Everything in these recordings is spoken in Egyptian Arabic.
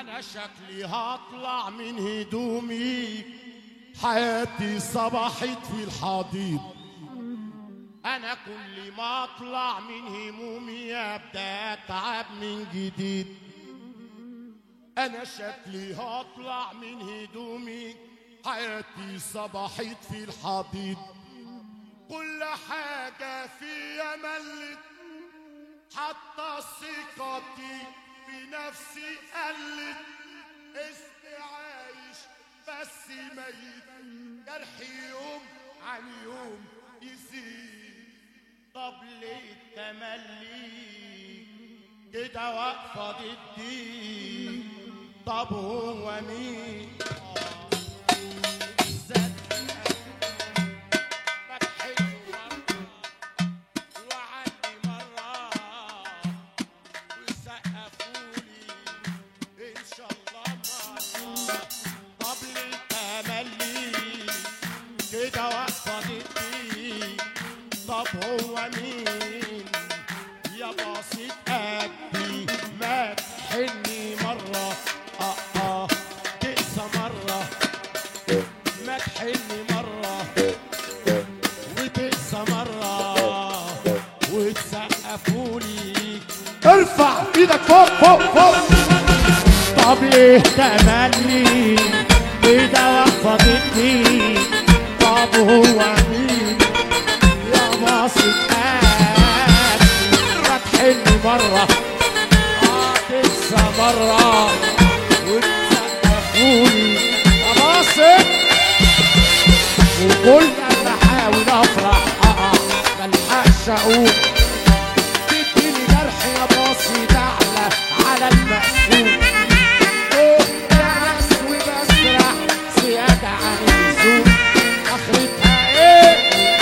انا شكلي هطلع من هدومي حياتي صبحت في الحضيض انا كل ما اطلع من همومي ابدا اتعب من جديد انا شكلي هطلع من هدومي حياتي صبحت في الحضيض كل حاجة فيا ملت حتى ثقتي بنفسي قلت اسمي عايش بس ميت جرحي يوم عن يوم يزيد طب ليه التملي كده واقفة ضدي طب هو مين كده واقفة ضدي طب هو مين يا بسيط قدي ما تحني مرة اه اه تقسى مرة ما تحني مرة وتقسى مرة وتسقفولي ارفع ايدك فوق فوق فوق طب ليه تملي كده واقفة ضدي طب هو مين يا باصي ما تحن مرة اه تنسى مرة وتسقفوني يا باصي وكل ما بحاول افرح اه ملحقش اقول تديني جرح يا باصي تعلى على المقسوم ناس وبسرح زيادة عن اللزوم اخرتها ايه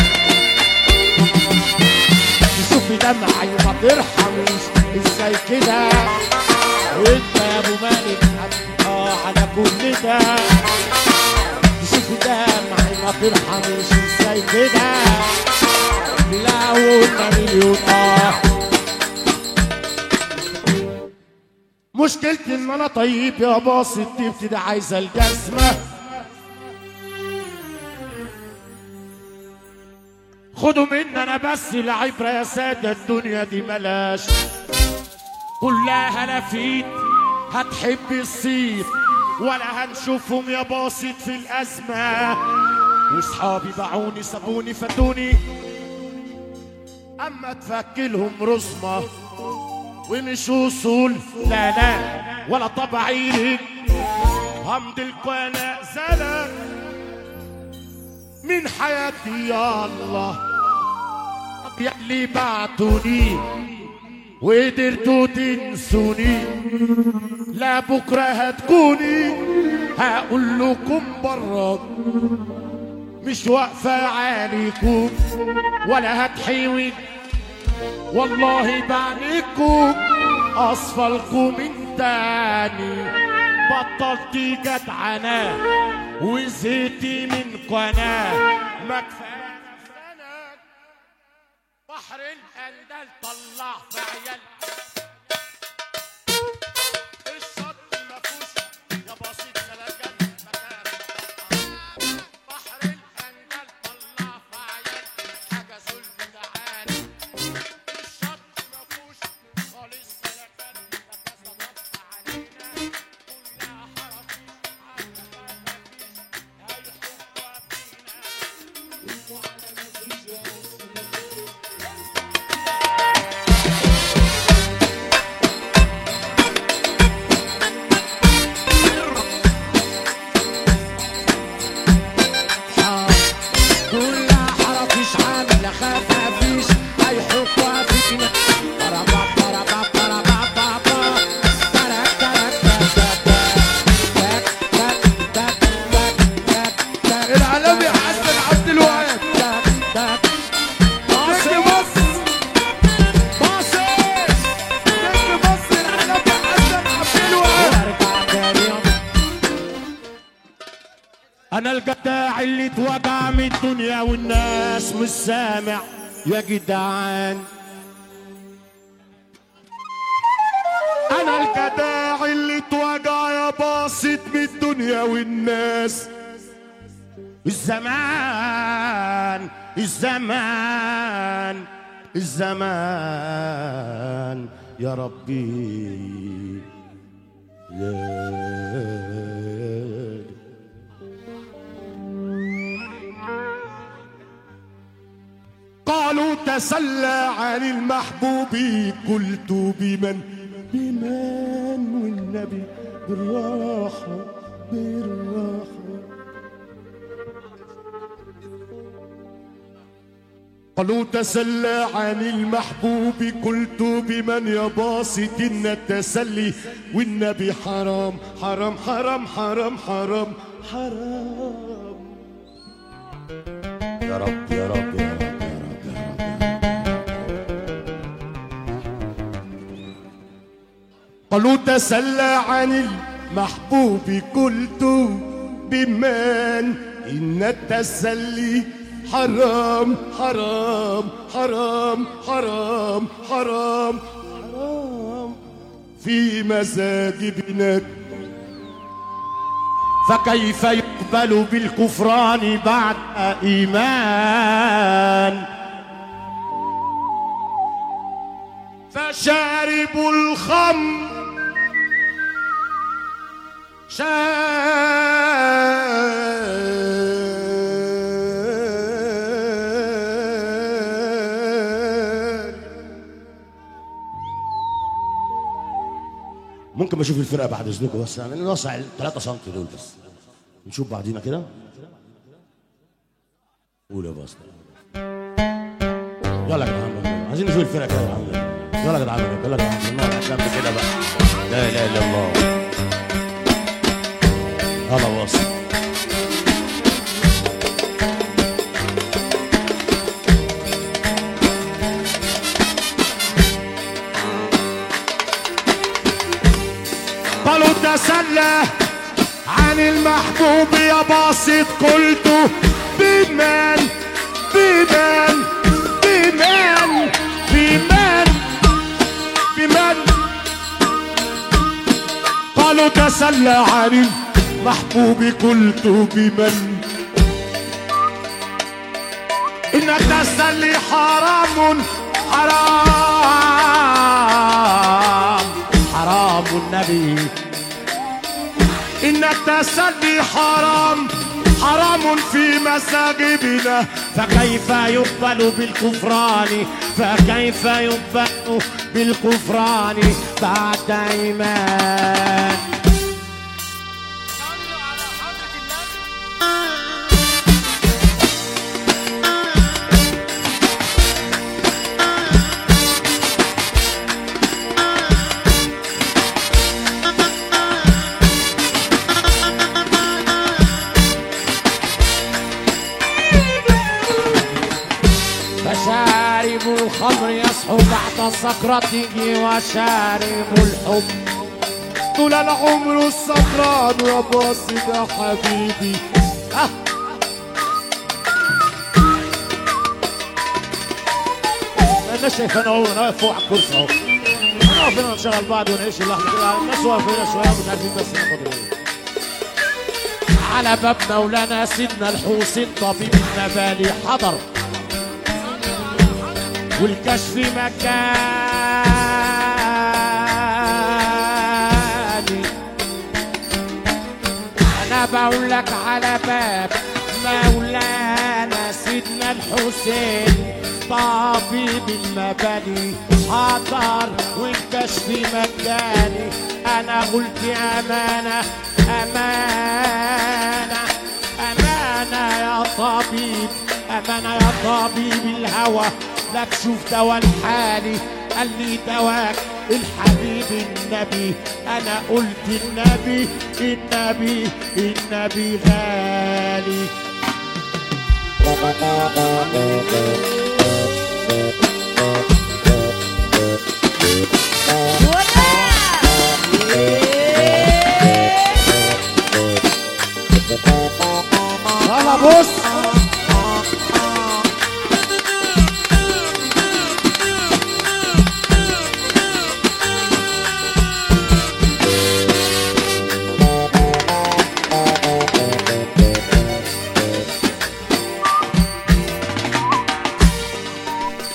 تشوفي دمعي ما ترحميش ازاي كده انت يا ابو مالك اه على كل ده تشوفي دمعي ما ترحميش ازاي كده لا قلنا مليون اه مشكلتي ان انا طيب يا باصي الطيبتي ده عايزه الجزمه خدوا مني انا بس العبره يا ساده الدنيا دي ملاش كلها لفيت هتحب الصيف ولا هنشوفهم يا باسط في الازمه واصحابي باعوني سابوني فاتوني اما تفكلهم رسمه ومش وصول لا لا ولا طبعي همد القناة زلك من حياتي يا الله طب يا اللي بعتوني وقدرتوا تنسوني لا بكرة هتكوني هقول لكم برا مش واقفة عليكم ولا هتحيوي والله بعدكم اصفلكم من تاني بطلت جدعنة وزهقتي من قناة ما كفاية سنة بحر الأندل طلع في عيال الشط مفوش يا بسيط سلكان مكان بحر الأندل طلع في عيال حاجة ظلم تعالي الشط مفوش خالص سلكان مكان ضغط علينا كلها حركة حاجة مفيش هيحكوا فينا كلها حركش عاملة خاف مفيش هيحكوا فينا برباب برباب برباب برباب ترك ترك ترك ترك ترك ترك ترك ترك العالمي حسن عبد الوهاب نجم مصر باصي نجم مصر العالمي حسن عبد الوهاب انا الجداع اللي اتوجع من الدنيا والناس مش سامع يا جدعان انا الجداع اللي اتوجع الدنيا والناس الزمان الزمان الزمان يا ربي يا قالوا تسلى عن المحبوب قلت بمن بمن والنبي بالراحة بالراحة قالوا تسلى عن المحبوب قلت بمن يا باسط إن التسلي والنبي حرام حرام حرام حرام حرام حرام يا رب يا رب يا رب يا رب يا رب قالوا تسلى عن المحبوب قلت بمن إن التسلي حرام حرام حرام حرام حرام حرام في مساجدنا فكيف يقبل بالكفران بعد إيمان فشارب الخمر شارب ممكن بشوف الفرقه بعد اذنكم بس يعني نوسع 3 سم دول بس نشوف بعضينا كده قول يا باسطة يلا يا جدعان عايزين نشوف الفرقه كده يا جدعان يلا يا جدعان يلا يا جدعان نقعد على جنب كده بقى لا اله الا الله يلا يا باسطة قالوا تسلى عن المحبوب يا باسط قلت بمن بمن بمن بمن بمن قالوا تسلى عن المحبوب قلت بمن إن التسلي حرام حرام حرام النبي إن التسلي حرام حرام في مساجدنا فكيف يقبل بالكفران فكيف يقبل بالكفران بعد إيمان فشارب الخمر يصحو بعد سكرته وشارب الحب طول العمر السكران يا باصي يا حبيبي آه. انا شايف انا هو انا واقف فوق على الكرسي اهو انا واقفين نشغل بعض ونعيش اللحظه كده الناس واقفين شويه مش عارفين بس ناخد ايه على باب مولانا سيدنا الحسين طبيب المبالي حضر والكشف مكاني انا بقول لك على باب مولانا سيدنا الحسين طبيب المباني حضر والكشف مجاني انا قلت امانه امانه امانه يا طبيب امانه يا طبيب الهوى لك شوف دوا الحالي قال لي دواك الحبيب النبي انا قلت النبي النبي النبي غالي يلا بص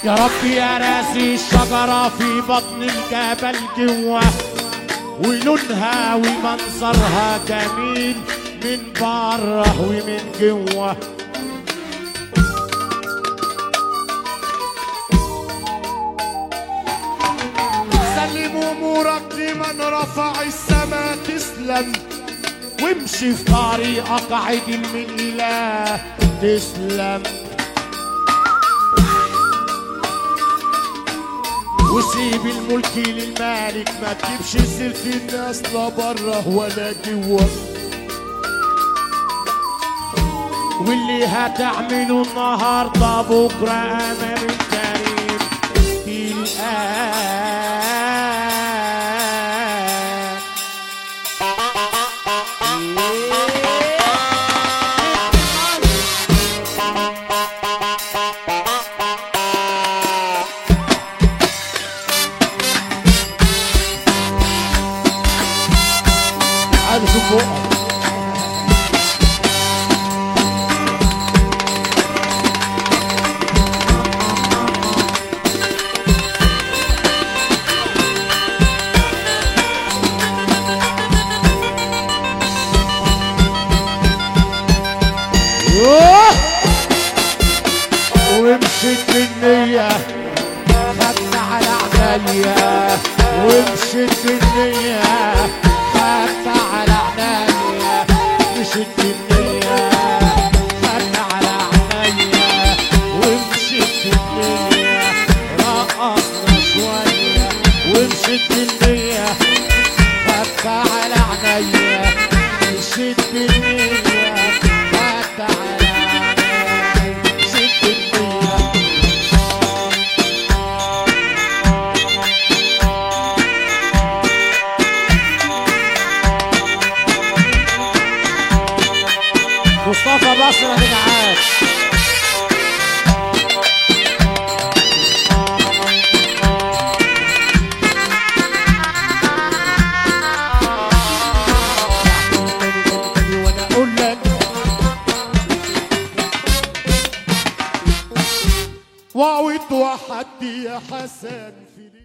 يا رب يا راسي الشجرة في بطن الجبل جوه ولونها ومنظرها جميل من بره ومن جوه سلم امورك لمن رفع السما تسلم وامشي في طريقك عدل من إله تسلم وسيب الملك للمالك ما تجيبش سيرة الناس لا بره ولا جوه واللي هتعمله النهارده بكره امام الكريم تلقاه عايز اشوف بقك يوه ومشيت بالنية خدت على عينيا ومشيت بالنية خدت على عينيا مشيت بالنية خدت على عينيا ومشيت بالنية رقصنا شوية ومشيت بالنية خدت على عينيا مشيت بالنية خدت على عينيا مشيت بالنية مصطفى بصرة يا جدعان وانا اقول لك وعود وحدي يا حسن في